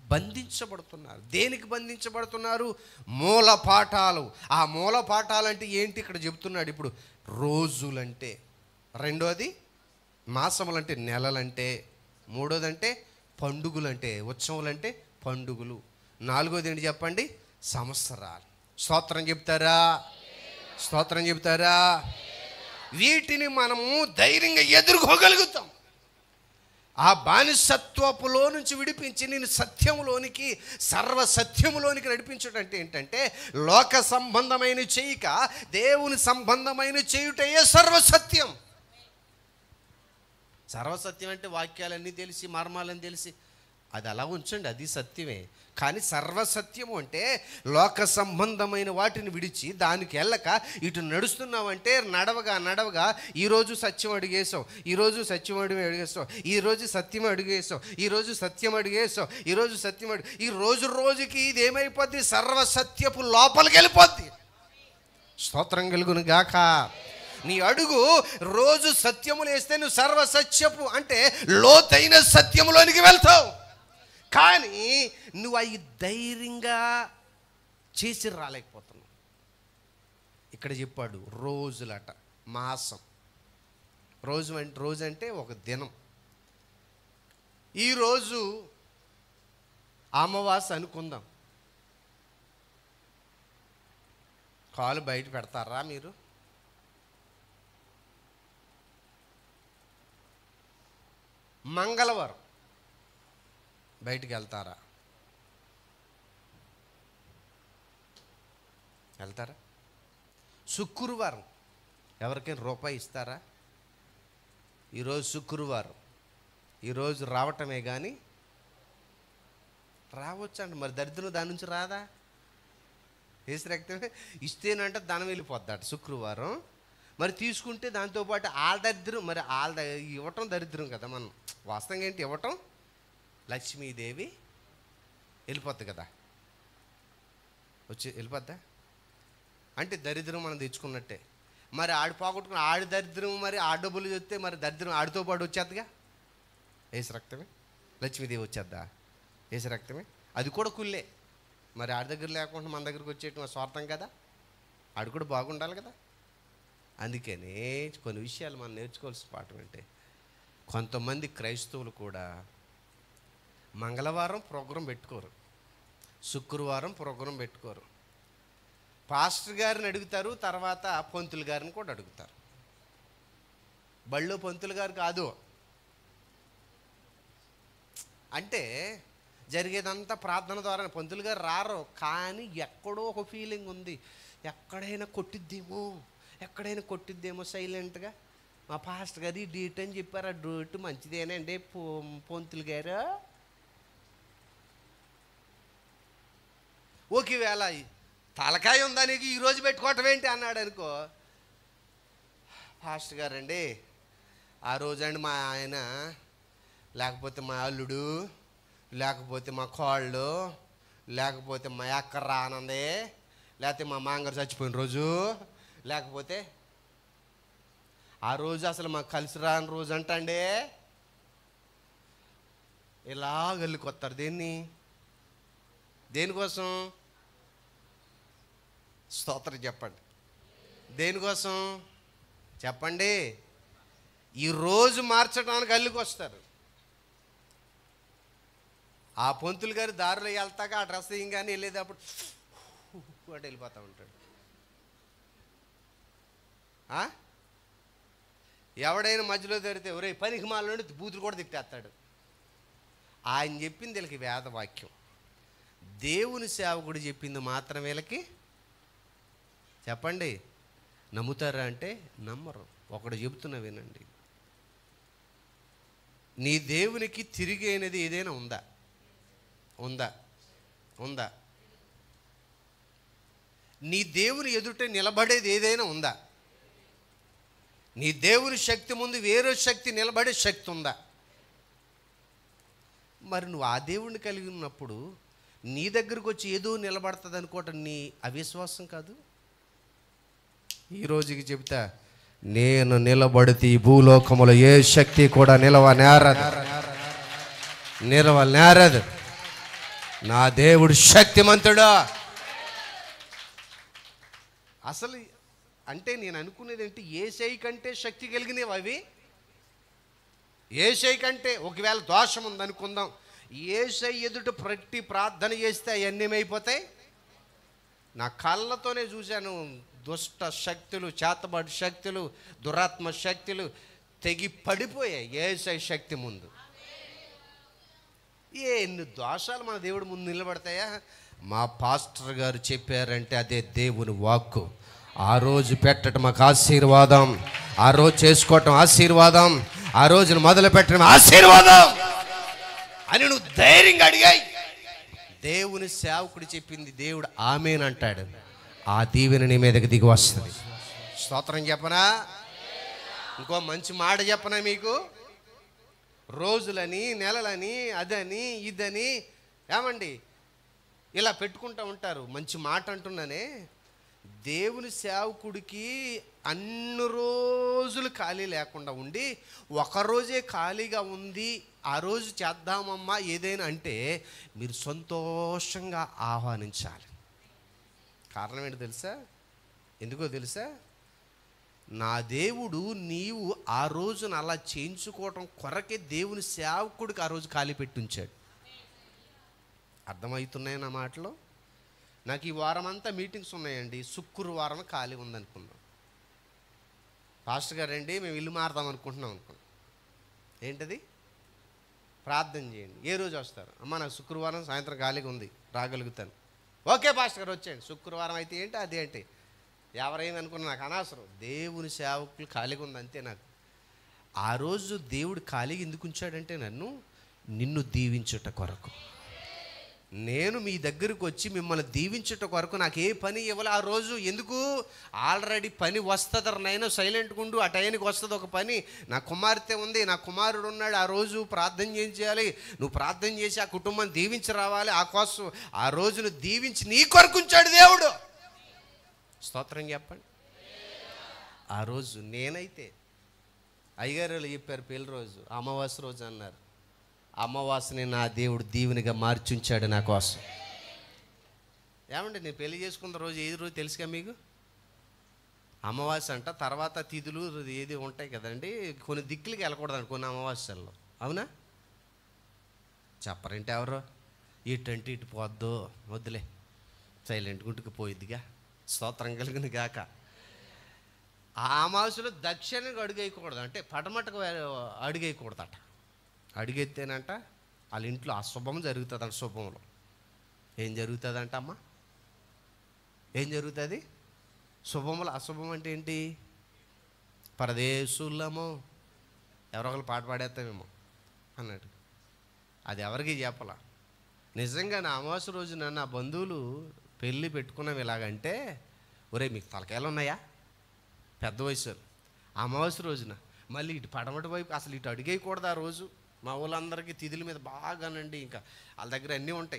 బంధించబడుతున్నారు దేనికి బంధించబడుతున్నారు మూల పాఠాలు ఆ మూల పాఠాలు అంటే ఏంటి ఇక్కడ చెప్తున్నాడు ఇప్పుడు రోజులంటే రెండోది మాసములంటే నెలలంటే మూడోదంటే పండుగలంటే ఉత్సవాలంటే పండుగలు నాలుగోది ఏంటి చెప్పండి సంవత్సరాలు స్తోత్రం చెప్తారా స్తోత్రం చెప్తారా వీటిని మనము ధైర్యంగా ఎదుర్కోగలుగుతాం ఆ బానిసత్వపులో నుంచి విడిపించి నేను సత్యములోనికి సర్వ సత్యములోనికి నడిపించడం అంటే ఏంటంటే లోక సంబంధమైన చేయక దేవుని సంబంధమైన చేయుటయే సర్వసత్యం సర్వసత్యం అంటే వాక్యాలన్నీ తెలిసి మర్మాలని తెలిసి అది అలా ఉంచండి అది సత్యమే కానీ సర్వసత్యము అంటే లోక సంబంధమైన వాటిని విడిచి దానికి వెళ్ళక ఇటు నడుస్తున్నామంటే నడవగా నడవగా ఈరోజు సత్యం అడిగేసాం ఈరోజు సత్యం అడిగి అడిగేస్తాం ఈరోజు సత్యం అడిగేసాం ఈరోజు సత్యం అడిగేసాం ఈరోజు సత్యం అడిగి ఈ రోజు రోజుకి ఇది ఏమైపోద్ది సర్వసత్యపు లోపలికి వెళ్ళిపోద్ది స్తోత్రం కలుగును గాక నీ అడుగు రోజు సత్యములు వేస్తే నువ్వు సర్వసత్యపు అంటే లోతైన సత్యములోనికి వెళ్తావు కానీ నువ్వు అవి ధైర్యంగా చేసి రాలేకపోతున్నావు ఇక్కడ చెప్పాడు రోజులట మాసం రోజు అంటే రోజు అంటే ఒక దినం ఈరోజు అమావాస అనుకుందాం కాలు బయట పెడతారా మీరు మంగళవారం బయటికి వెళ్తారా వెళ్తారా శుక్రవారం ఎవరికైనా రూపాయి ఇస్తారా ఈరోజు శుక్రవారం ఈరోజు రావటమే కానీ రావచ్చండి మరి దరిద్రం దాని నుంచి రాదా వేసి రక్తమే ఇస్తేనంటే ధనం వెళ్ళిపోద్దట శుక్రవారం మరి తీసుకుంటే దాంతోపాటు ఆళ్ళ దరిద్రం మరి ఆళ్ళ ద- ఇవ్వటం దరిద్రం కదా మనం వాస్తవంగా ఏంటి ఇవ్వటం లక్ష్మీదేవి వెళ్ళిపోద్ది కదా వచ్చి వెళ్ళిపోద్దా అంటే దరిద్రం మనం తెచ్చుకున్నట్టే మరి ఆడు పోగొట్టుకుని ఆడి దరిద్రం మరి ఆ డబ్బులు చెప్తే మరి దరిద్రం ఆడితో పాటు వచ్చేద్దిగా వేసి రక్తమే లక్ష్మీదేవి వచ్చేద్దా వేసి రక్తమే అది కూడా కుల్లే మరి ఆడి దగ్గర లేకుండా మన దగ్గరికి వచ్చేయటం స్వార్థం కదా ఆడు కూడా బాగుండాలి కదా అందుకని కొన్ని విషయాలు మనం నేర్చుకోవాల్సిన పాఠం అంటే కొంతమంది క్రైస్తవులు కూడా మంగళవారం ప్రోగ్రాం పెట్టుకోరు శుక్రవారం ప్రోగ్రాం పెట్టుకోరు పాస్టర్ గారిని అడుగుతారు తర్వాత పంతులు గారిని కూడా అడుగుతారు బళ్ళు పంతులు గారు కాదు అంటే జరిగేదంతా ప్రార్థన ద్వారా పంతులు గారు రారు కానీ ఎక్కడో ఒక ఫీలింగ్ ఉంది ఎక్కడైనా కొట్టిద్దేమో ఎక్కడైనా కొట్టిద్దేమో సైలెంట్గా మా పాస్టర్ గారు ఈ డేట్ అని చెప్పారు ఆ డేట్ మంచిదేనండి పొ- పంతులు గారు ఒకవేళ తలకాయ ఉందా నీకు ఈరోజు పెట్టుకోవటం ఏంటి అన్నాడు అనుకో పాస్టర్ గారండి ఆ రోజండి మా ఆయన లేకపోతే మా అల్లుడు లేకపోతే మా కోళ్ళు లేకపోతే మా అక్క రానంది లేకపోతే మా మాంగారు చచ్చిపోయిన రోజు లేకపోతే ఆ రోజు అసలు మాకు కలిసి రాని రోజు అంటండి ఇలా వెళ్ళికొత్తారు దేన్ని దేనికోసం స్తోత్రం చెప్పండి దేనికోసం చెప్పండి ఈ రోజు మార్చడానికి అల్లుకు వస్తారు ఆ పొంతులు గారి దారిలో వెళ్తాక ఆ డ్రెస్ ఇంగానే వెళ్ళేటప్పుడు అటు వెళ్ళిపోతూ ఉంటాడు ఆ? ఎవడైనా మధ్యలో దొరికితే ఒరే పనికి మాలోని బూతులు కూడా తిట్టేస్తాడు ఆయన చెప్పింది వీళ్ళకి వేదవాక్యం దేవుని సేవకుడు చెప్పింది మాత్రం వీళ్ళకి చెప్పండి నమ్ముతారా అంటే నమ్మరు ఒకడు చెబుతున్నా వినండి నీ దేవునికి తిరిగి అయినది ఏదైనా ఉందా ఉందా ఉందా నీ దేవుని ఎదుట నిలబడేది ఏదైనా ఉందా నీ దేవుని శక్తి ముందు వేరే శక్తి నిలబడే శక్తి ఉందా మరి నువ్వు ఆ దేవుణ్ణి కలిగి ఉన్నప్పుడు నీ దగ్గరకు వచ్చి ఏదో నిలబడుతుంది అనుకోవటం నీ అవిశ్వాసం కాదు ఈ రోజుకి చెబుతా నేను నిలబడితే ఈ భూలోకములో ఏ శక్తి కూడా నిలవ నేరదు నిలవ నేరదు నా దేవుడు శక్తిమంతుడా అసలు అంటే నేను అనుకునేది ఏంటి ఏసై కంటే శక్తి కలిగినవి అవి ఏసై కంటే ఒకవేళ దోషం ఉందనుకుందాం ఏసై ఎదుట ప్రతి ప్రార్థన చేస్తే అవన్నీ ఏమైపోతాయి నా కళ్ళతోనే చూశాను దుష్ట శక్తులు చేతబడి శక్తులు దురాత్మ శక్తులు తెగి పడిపోయాయి ఏసై శక్తి ముందు ఏ ఎన్ని దోషాలు మన దేవుడు ముందు నిలబడతాయా మా పాస్టర్ గారు చెప్పారంటే అదే దేవుని వాక్కు ఆ రోజు పెట్టడం మాకు ఆశీర్వాదం ఆ రోజు చేసుకోవటం ఆశీర్వాదం ఆ రోజును మొదలు పెట్టడం ఆశీర్వాదం అని నువ్వు ధైర్యంగా అడిగాయి దేవుని సేవకుడు చెప్పింది దేవుడు ఆమెనంటాడు ఆ దీవెన నీ మీదకి దిగి వస్తుంది స్తోత్రం చెప్పనా ఇంకో మంచి మాట చెప్పనా మీకు రోజులని నెలలని అదని ఇదని ఏమండి ఇలా పెట్టుకుంటూ ఉంటారు మంచి మాట అంటున్నానే దేవుని సేవకుడికి అన్ని రోజులు ఖాళీ లేకుండా ఉండి ఒకరోజే ఖాళీగా ఉంది ఆ రోజు చేద్దామమ్మా ఏదైనా అంటే మీరు సంతోషంగా ఆహ్వానించాలి కారణం ఏంటో తెలుసా ఎందుకో తెలుసా నా దేవుడు నీవు ఆ రోజున అలా చేయించుకోవటం కొరకే దేవుని సేవకుడికి ఆ రోజు ఖాళీ పెట్టి ఉంచాడు అర్థమవుతున్నాయి నా మాటలు నాకు ఈ వారం అంతా మీటింగ్స్ ఉన్నాయండి శుక్రవారం ఖాళీ ఉందనుకున్నాం పాస్టర్ గారండి మేము ఇల్లు మారుదాం అనుకుంటున్నాం అనుకున్నాం ఏంటది ప్రార్థన చేయండి ఏ రోజు వస్తారు అమ్మ నాకు శుక్రవారం సాయంత్రం ఖాళీగా ఉంది రాగలుగుతాను ఓకే పాస్టర్ గారు వచ్చేయండి శుక్రవారం అయితే ఏంటి అదేంటి ఎవరైంది అనుకున్నా నాకు అనవసరం దేవుని సేవకులు ఖాళీగా ఉంది అంతే నాకు ఆ రోజు దేవుడు ఖాళీగా ఎందుకు ఉంచాడంటే నన్ను నిన్ను దీవించుట కొరకు నేను మీ దగ్గరకు వచ్చి మిమ్మల్ని దీవించుట కొరకు నాకు ఏ పని ఇవ్వాలి ఆ రోజు ఎందుకు ఆల్రెడీ పని వస్తుంది నైనా సైలెంట్గా ఉండు ఆ టైంకి వస్తుంది ఒక పని నా కుమార్తె ఉంది నా కుమారుడు ఉన్నాడు ఆ రోజు ప్రార్థన చేయించాలి నువ్వు ప్రార్థన చేసి ఆ కుటుంబాన్ని దీవించి రావాలి ఆ కోసం ఆ రోజును దీవించి నీ కొరకు ఉంచాడు దేవుడు స్తోత్రం చెప్పండి ఆ రోజు నేనైతే అయ్యగారు చెప్పారు పెళ్లి రోజు అమావాస్య రోజు అన్నారు అమావాస్యని నా దేవుడు దీవునిగా మార్చుంచాడు నా కోసం ఏమండి నేను పెళ్లి చేసుకున్న రోజు ఏది రోజు తెలుసుగా మీకు అమావాస్య అంట తర్వాత తిథులు ఏది ఉంటాయి కదండి కొన్ని దిక్కులకి వెళ్ళకూడదండి కొన్ని అమావాస్యల్లో అవునా చెప్పరంటే ఎవరు ఇటంటే ఇటు పోద్దు వద్దులే సైలెంట్ గుంటుకు పోయిద్దిగా స్తోత్రం కలిగిన గాక ఆ అమావాస్యలో దక్షిణకు అడుగేయకూడదు అంటే పడమటకు అడుగేయకూడదట అడుగెత్తేనంట వాళ్ళ ఇంట్లో అశుభం జరుగుతుందంట శుభంలో ఏం జరుగుతుందంట అమ్మ ఏం జరుగుతుంది శుభములు అశుభం అంటే ఏంటి పరదేశులము ఎవరో ఒకరు పాట పాడేస్తామేమో అన్నాడు అది ఎవరికి చెప్పాల నిజంగా నా అమావాస్య రోజున నా బంధువులు పెళ్ళి పెట్టుకున్నాం ఇలాగంటే ఒరే మీకు తలకాయలు ఉన్నాయా పెద్ద వయసు వాళ్ళు. అమావాస్య రోజున మళ్ళీ ఇటు పడమటి వైపు అసలు ఇటు అడిగేయకూడదు ఆ రోజు మా ఊళ్ళందరికీ తిథుల మీద బాగానండి ఇంకా వాళ్ళ దగ్గర అన్నీ ఉంటాయి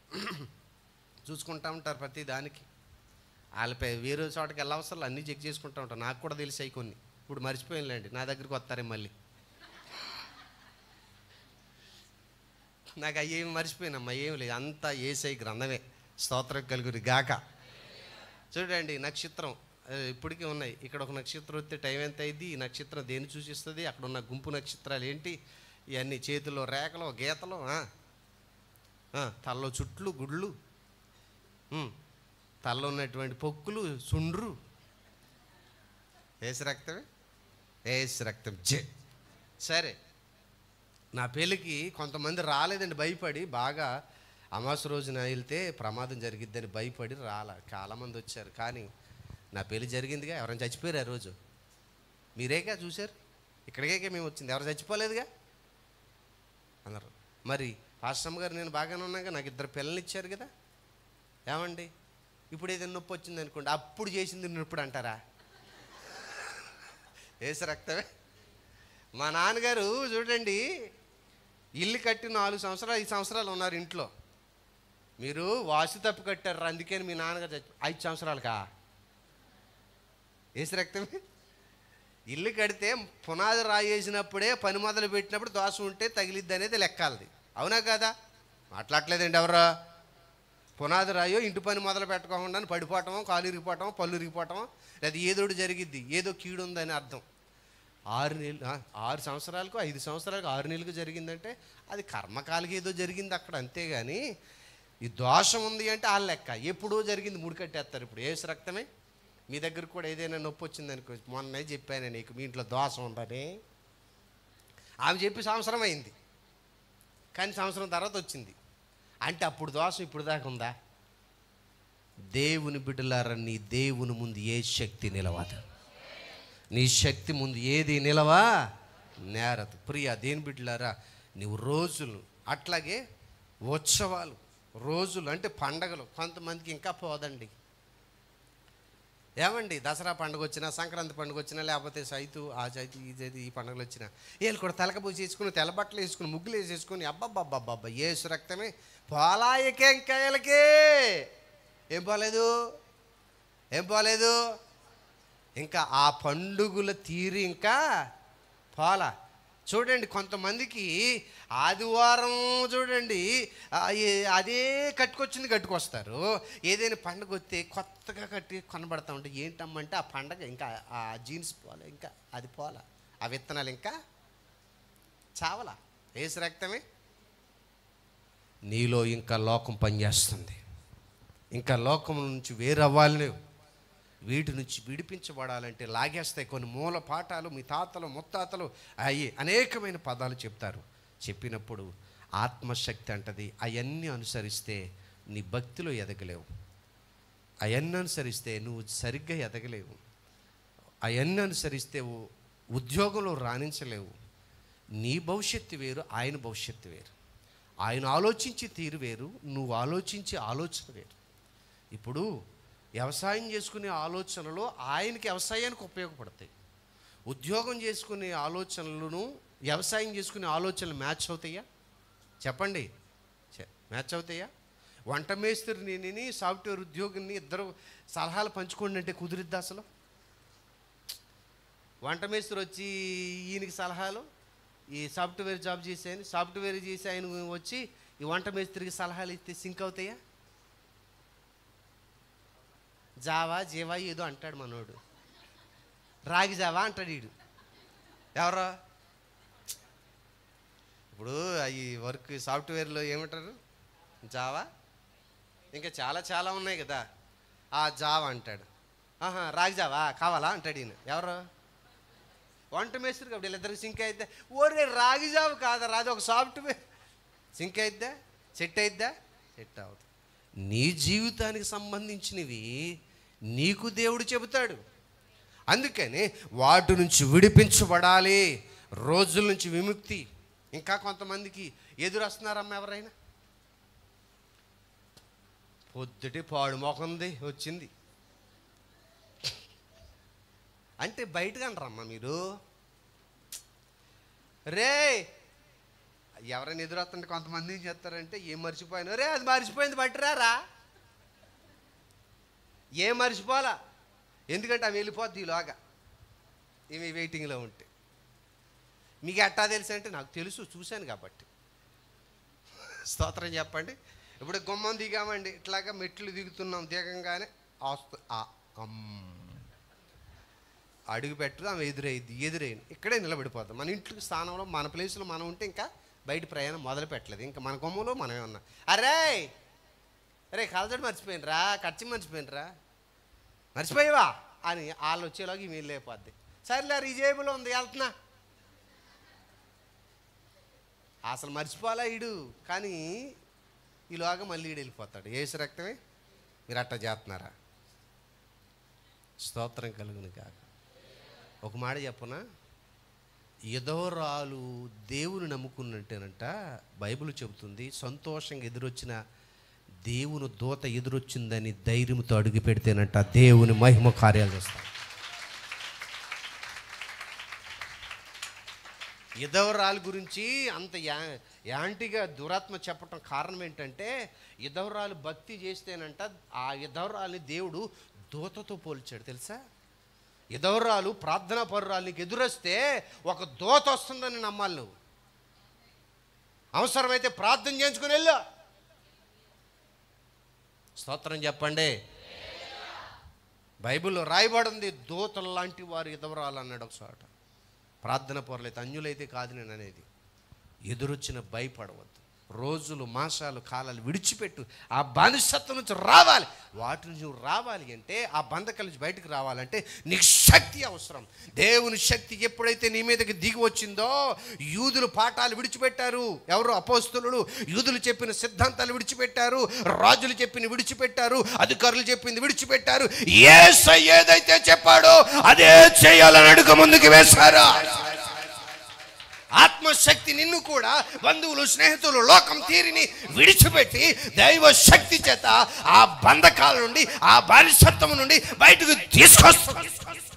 చూసుకుంటా ఉంటారు ప్రతి దానికి వాళ్ళపై వేరే చోటకి వెళ్ళవసరం అన్నీ చెక్ చేసుకుంటూ ఉంటారు నాకు కూడా తెలిసాయి కొన్ని ఇప్పుడు మర్చిపోయినలేండి నా దగ్గరికి వస్తారే మళ్ళీ నాకు అయ్యేమి మర్చిపోయినమ్మా ఏం లేదు అంతా ఏసై గ్రంథమే స్తోత్రం కలుగురి గాక చూడండి నక్షత్రం ఆ, ఇప్పటికీ ఉన్నాయి ఇక్కడ ఒక నక్షత్రం వస్తే టైం ఎంత అయింది ఈ నక్షత్రం దేన్ని సూచిస్తుంది అక్కడ ఉన్న గుంపు నక్షత్రాలు ఏంటి ఇవన్నీ చేతుల్లో రేఖలు గీతలు ఆ. ఆ, తలలో చుట్లు గుడ్లు ఉమ్, తలలో ఉన్నటువంటి పొక్కులు సుండ్రు ఏసు రక్తమే ఏసు రక్తం జే సరే నా పెళ్ళికి కొంతమంది రాలేదండి భయపడి బాగా అమాస రోజున వెళ్తే ప్రమాదం జరిగిద్దని భయపడి రాల చాలామంది వచ్చారు కానీ నా పెళ్లి జరిగిందిగా ఎవరైనా చచ్చిపోయారు ఆ రోజు మీరేగా చూశారు ఇక్కడికే మేము వచ్చింది ఎవరు చచ్చిపోలేదుగా అన్నారు మరి పాస్టమ్ గారు నేను బాగానే ఉన్నాగా నాకు ఇద్దరు పిల్లలు ఇచ్చారు కదా ఏమండి ఇప్పుడు ఏదైనా నొప్పి వచ్చింది అనుకోండి అప్పుడు చేసింది నొప్పుడు అంటారా ఏసు రక్తమే మా నాన్నగారు చూడండి ఇల్లు కట్టి నాలుగు సంవత్సరాలు ఐదు సంవత్సరాలు ఉన్నారు ఇంట్లో మీరు వాసు తప్పు కట్టారు అందుకని మీ నాన్నగారు చచ్చి ఐదు సంవత్సరాలకా ఏసు రక్తమే ఇల్లు కడితే పునాది రాయేసినప్పుడే పని మొదలు పెట్టినప్పుడు దోషం ఉంటే తగిలిద్ది అనేది లెక్కాలది అవునా కదా మాట్లాడలేదండి ఎవరు పునాది రాయో ఇంటి పని మొదలు పెట్టుకోకుండా పడిపోవటమో కాలు ఇరిగిపోవటమో పళ్ళు ఇరిగిపోవటమో లేదా ఏదోటి జరిగిద్ది ఏదో కీడు ఉందని అర్థం ఆరు నెలలు ఆ, ఆరు సంవత్సరాలకు ఐదు సంవత్సరాలకు ఆరు నెలలకు జరిగిందంటే అది కర్మకాలకి ఏదో జరిగింది అక్కడ అంతేగాని ఈ దోషం ఉంది అంటే ఆ లెక్క ఎప్పుడో జరిగింది ముడి కట్టేస్తారు ఇప్పుడు ఏసు రక్తమే మీ దగ్గర కూడా ఏదైనా నొప్పి వచ్చింది అనుకో మొన్నే చెప్పాను నీకు మీ ఇంట్లో దోషం ఉందని ఆమె చెప్పి సంవత్సరం అయింది కానీ సంవత్సరం తర్వాత వచ్చింది అంటే అప్పుడు దోషం ఇప్పుడు దాకా ఉందా దేవుని బిడ్డలారా నీ దేవుని ముందు ఏ శక్తి నిలవదు నీ శక్తి ముందు ఏది నిలవా నేరదు ప్రియ దేని బిడ్డలారా నీవు రోజులు అట్లాగే ఉత్సవాలు రోజులు అంటే పండగలు కొంతమందికి ఇంకా పోదండి ఏమండి దసరా పండుగ వచ్చినా సంక్రాంతి పండుగ వచ్చినా లేకపోతే సైతు ఆ చైతు ఈ చైతు ఈ పండుగలు వచ్చినా వీళ్ళు కూడా తలకపూసి వేసుకుని తెల్ల బట్టలు వేసుకుని ముగ్గులు వేసేసుకుని అబ్బబ్బబ్బబ్బబ్బ ఏసు రక్తమే పోలాయకే ఇంకాయలకే ఏం పోలేదు ఏం పోలేదు ఇంకా ఆ పండుగల తీరు ఇంకా పోలా చూడండి కొంతమందికి ఆదివారం చూడండి ఆ, ఏ- అదే కట్టుకొచ్చింది కట్టుకొస్తారు ఏదైనా పండుగ వస్తే కొత్తగా కట్టి కొనబడతా ఉంటే ఏంటమ్మంటే ఆ పండగ ఇంకా ఆ జీన్స్ పోలే ఇంకా అది పోలా ఆ విత్తనాలు ఇంకా చావలా వేసి రక్తమే నీలో ఇంకా లోకం పనిచేస్తుంది ఇంకా లోకం నుంచి వేరవ్వాలి నువ్వు వీటి నుంచి విడిపించబడాలంటే లాగేస్తాయి కొన్ని మూల పాఠాలు మీ తాతలు ముత్తాతలు అయ్యి అనేకమైన పదాలు చెప్తారు చెప్పినప్పుడు ఆత్మశక్తి అంటది అవన్నీ అనుసరిస్తే నీ భక్తిలో ఎదగలేవు అవన్నీ అనుసరిస్తే నువ్వు సరిగ్గా ఎదగలేవు అవన్నీ అనుసరిస్తే ఉ- ఉద్యోగంలో రాణించలేవు నీ భవిష్యత్తు వేరు ఆయన భవిష్యత్తు వేరు ఆయన ఆలోచించి తీరు వేరు నువ్వు ఆలోచించే ఆలోచన వేరు ఇప్పుడు వ్యవసాయం చేసుకునే ఆలోచనలు ఆయనకి వ్యవసాయానికి ఉపయోగపడతాయి ఉద్యోగం చేసుకునే ఆలోచనలను వ్యవసాయం చేసుకునే ఆలోచనలు మ్యాచ్ అవుతాయా చెప్పండి చె- మ్యాచ్ అవుతాయా వంట మేస్త్రిని నేను సాఫ్ట్వేర్ ఉద్యోగిని ఇద్దరు సలహాలు పంచుకోండి అంటే కుదిరిద్దా అసలు వంట మేస్త్రి వచ్చి ఈయనకి సలహాలు ఈ సాఫ్ట్వేర్ జాబ్ చేశాను సాఫ్ట్వేర్ చేసి ఆయన వచ్చి ఈ వంట మేస్త్రికి సలహాలు ఇస్తే సింక్ అవుతాయా జావా జీవా ఏదో అంటాడు మనోడు రాగి జావా అంటాడు వీడు ఎవరో ఇప్పుడు ఈ వర్క్ సాఫ్ట్వేర్లో ఏమంటారు జావా ఇంకా చాలా చాలా ఉన్నాయి కదా ఆ జావా అంటాడు ఆహా రాగి జావా కావాలా అంటాడు ఈయన ఎవరు వంట మేస్త్రి కాబట్టి వీళ్ళిద్దరికి సింక్ అయితే ఓరే రాగి జావ కాదా రాదు ఒక సాఫ్ట్వేర్ సింక్ అయిద్దా సెట్ అయిద్దా సెట్ అవుతుంది నీ జీవితానికి సంబంధించినవి నీకు దేవుడు చెబుతాడు అందుకని వాటి నుంచి విడిపించబడాలి రోజుల నుంచి విముక్తి ఇంకా కొంతమందికి ఎదురొస్తున్నారమ్మ ఎవరైనా పొద్దుటి పాడు మొకంది వచ్చింది అంటే బయటకు అంటారమ్మా మీరు రే ఎవరైనా ఎదురొస్తుంటే కొంతమంది ఏం చేస్తారంటే ఏం మర్చిపోయాను రే అది మర్చిపోయింది బట్టిరారా ఏం మర్చిపోలా ఎందుకంటే ఆమె వెళ్ళిపోద్ది ఈలోగా ఈమె వెయిటింగ్లో ఉంటే మీకు ఎట్టా తెలుసు అంటే నాకు తెలుసు చూశాను కాబట్టి స్తోత్రం చెప్పండి ఇప్పుడు గుమ్మం దిగామండి ఇట్లాగా మెట్లు దిగుతున్నాం దిగంగానే ఆస్తు ఆ అమ్. అడుగు పెట్టదు ఆమె ఎదురైద్ది ఎదురైంది ఇక్కడే నిలబడిపోతాం మన ఇంట్లో స్థానంలో మన ప్లేస్లో మనం ఉంటే ఇంకా బయట ప్రయాణం మొదలు పెట్టలేదు ఇంకా మన కొమ్మలో మనమే ఉన్నాం అరే అరే కలజడు మర్చిపోయినరా ఖర్చు మర్చిపోయినరా మర్చిపోయావా అని వాళ్ళు వచ్చేలాగా ఈమె వెళ్ళిపోద్ది సర్లే ఈ జేబులో ఉంది వెళ్తున్నా అసలు మర్చిపోవాలా ఈడు కానీ ఈలోగా మళ్ళీ ఈడు వెళ్ళిపోతాడు ఏసు రక్తమే మీరు అట్ట చేస్తున్నారా స్తోత్రం కలుగును కాక ఒక మాట చెప్పనా ఎదోరాలు దేవుని నమ్ముకున్నట్టేనంట బైబిల్ చెబుతుంది సంతోషంగా ఎదురొచ్చిన దేవుని దూత ఎదురొచ్చిందని ధైర్యంతో అడుగు పెడితేనంట దేవుని మహిమ కార్యాలు చేస్తాం ఇదవరాల గురించి అంత యా యాంటీగా దురాత్మ చెప్పటం కారణం ఏంటంటే ఇదవరాలు భక్తి చేస్తేనంట ఆ ఇదవరాల్ని దేవుడు దూతతో పోల్చాడు తెలుసా ఇదవరాలు ప్రార్థనా పరురాలు నీకు ఎదురొస్తే ఒక దూత వస్తుందని నమ్మాలి నువ్వు అవసరమైతే ప్రార్థన చేయించుకుని వెళ్ళు స్తోత్రం చెప్పండి బైబిల్లో రాయబడింది దూతలు లాంటి వారు ఎదవరాలన్నాడు ఒక చోట ప్రార్థన పొరలైతే అన్యులైతే కాదు నేను అనేది ఎదురొచ్చిన భయపడవద్దు రోజులు మాసాలు కాలాలు విడిచిపెట్టు ఆ బానిసత్వం నుంచి రావాలి వాటి నుంచి నువ్వు రావాలి అంటే ఆ బంధకాల నుంచి బయటకు రావాలంటే నీకు శక్తి అవసరం దేవుని శక్తి ఎప్పుడైతే నీ మీదకి దిగి వచ్చిందో యూదులు పాఠాలు విడిచిపెట్టారు ఎవరు అపోస్తులు యూదులు చెప్పిన సిద్ధాంతాలు విడిచిపెట్టారు రాజులు చెప్పిన విడిచిపెట్టారు అధికారులు చెప్పింది విడిచిపెట్టారు ఏసై ఏదైతే చెప్పాడో అదే చేయాలని అడుగు ముందుకు వేశారా ఆత్మశక్తి నిన్ను కూడా బంధువులు స్నేహితులు లోకం తీరిని విడిచిపెట్టి దైవ శక్తి చేత ఆ బంధకాల నుండి ఆ బానిసత్వం నుండి బయటకు తీసుకొస్తుంది